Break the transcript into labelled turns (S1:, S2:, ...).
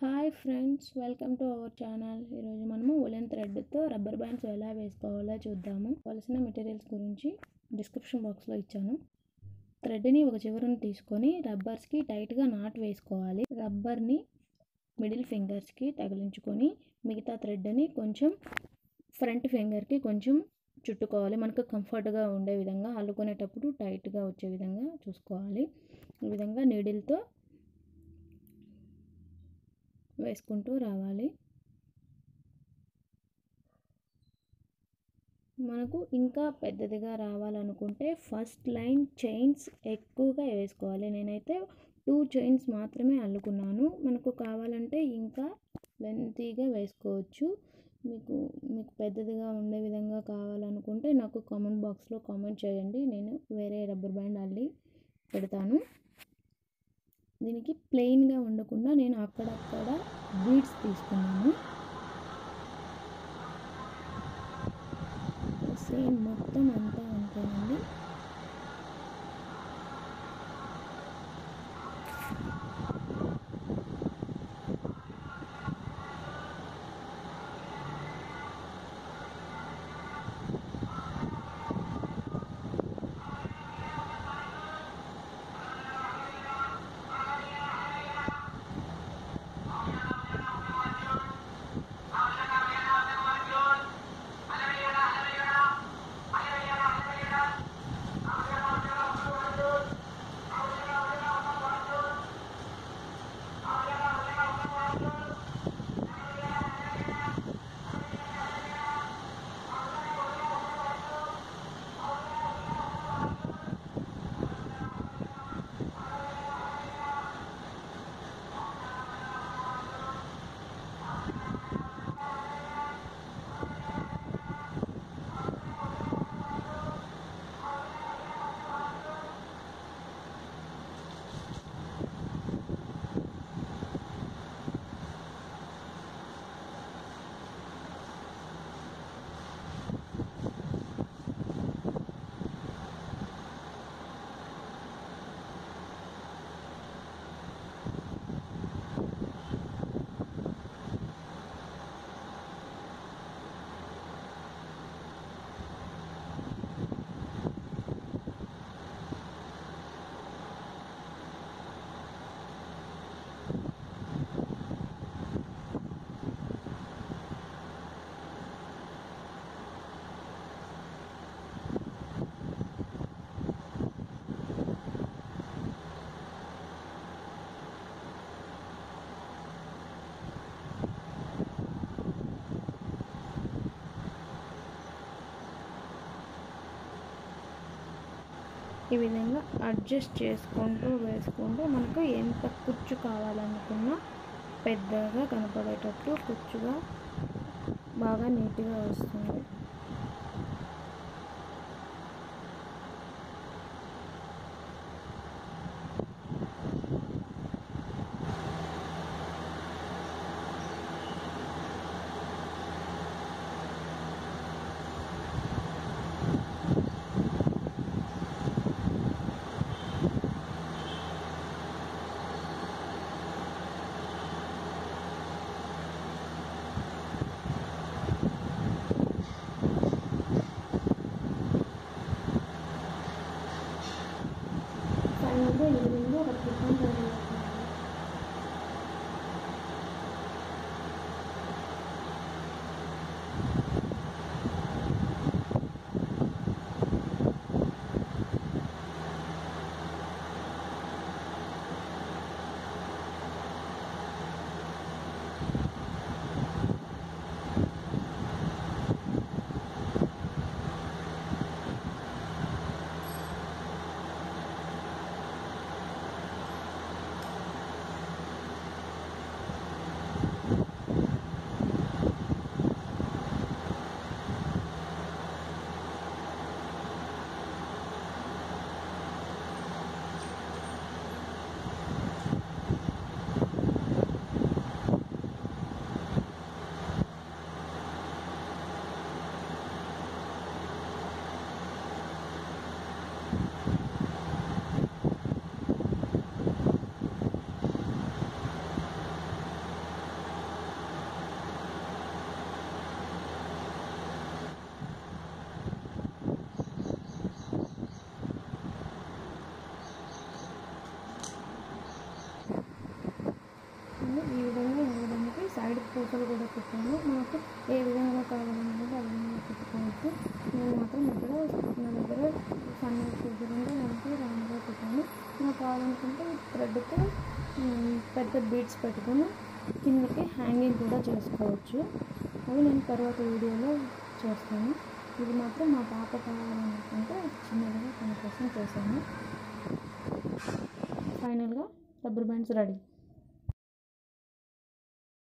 S1: hi friends welcome to our channel ఈరోజు మనము woollen థ్రెడ్తో రబ్బర్ బ్యాండ్స్ ఎలా వేసుకోవాలో చూద్దాము కావలసిన మెటీరియల్స్ గురించి డిస్క్రిప్షన్ బాక్స్లో ఇచ్చాను థ్రెడ్ని ఒక చివరను తీసుకొని రబ్బర్స్కి టైట్గా నాట్ వేసుకోవాలి రబ్బర్ని మిడిల్ ఫింగర్స్కి తగిలించుకొని మిగతా థ్రెడ్ని కొంచెం ఫ్రంట్ ఫింగర్కి కొంచెం చుట్టుకోవాలి మనకు కంఫర్ట్గా ఉండే విధంగా అల్లుకునేటప్పుడు టైట్గా వచ్చే విధంగా చూసుకోవాలి ఈ విధంగా నీడిల్తో వేసుకుంటూ రావాలి మనకు ఇంకా పెద్దదిగా రావాలనుకుంటే ఫస్ట్ లైన్ చైన్స్ ఎక్కువగా వేసుకోవాలి నేనైతే టూ చైన్స్ మాత్రమే అల్లుకున్నాను మనకు కావాలంటే ఇంకా లెంతీగా వేసుకోవచ్చు మీకు మీకు పెద్దదిగా ఉండే విధంగా కావాలనుకుంటే నాకు కామెంట్ బాక్స్లో కామెంట్ చేయండి నేను వేరే రబ్బర్ బ్యాండ్ అల్లి పెడతాను దీనికి ప్లెయిన్గా ఉండకుండా నేను అక్కడక్కడ బీడ్స్ తీసుకున్నాను సేమ్ మొత్తం అంతా అంతేనండి ఈ విధంగా అడ్జస్ట్ చేసుకుంటూ వేసుకుంటూ మనకు ఎంత కుచ్చు కావాలనుకున్నా పెద్దగా కనపడేటట్టు కుచ్చుగా బాగా నీట్గా వస్తుంది నేను మాత్రం ఇక్కడ నా దగ్గర సన్న సీజర్ ఉంటే దానికి రౌండ్గా పెట్టాను నాకు కావాలనుకుంటే థ్రెడ్తో పెద్ద బీడ్స్ పెట్టుకొని కిందకి హ్యాంగింగ్ కూడా చేసుకోవచ్చు అవి నేను తర్వాత వీడియోలో చేస్తాను ఇది మాత్రం మా పాప కావాలనుకుంటే చిన్నదిగా తన కోసం చేశాను ఫైనల్గా రబ్బర్ బ్యాండ్స్ రెడీ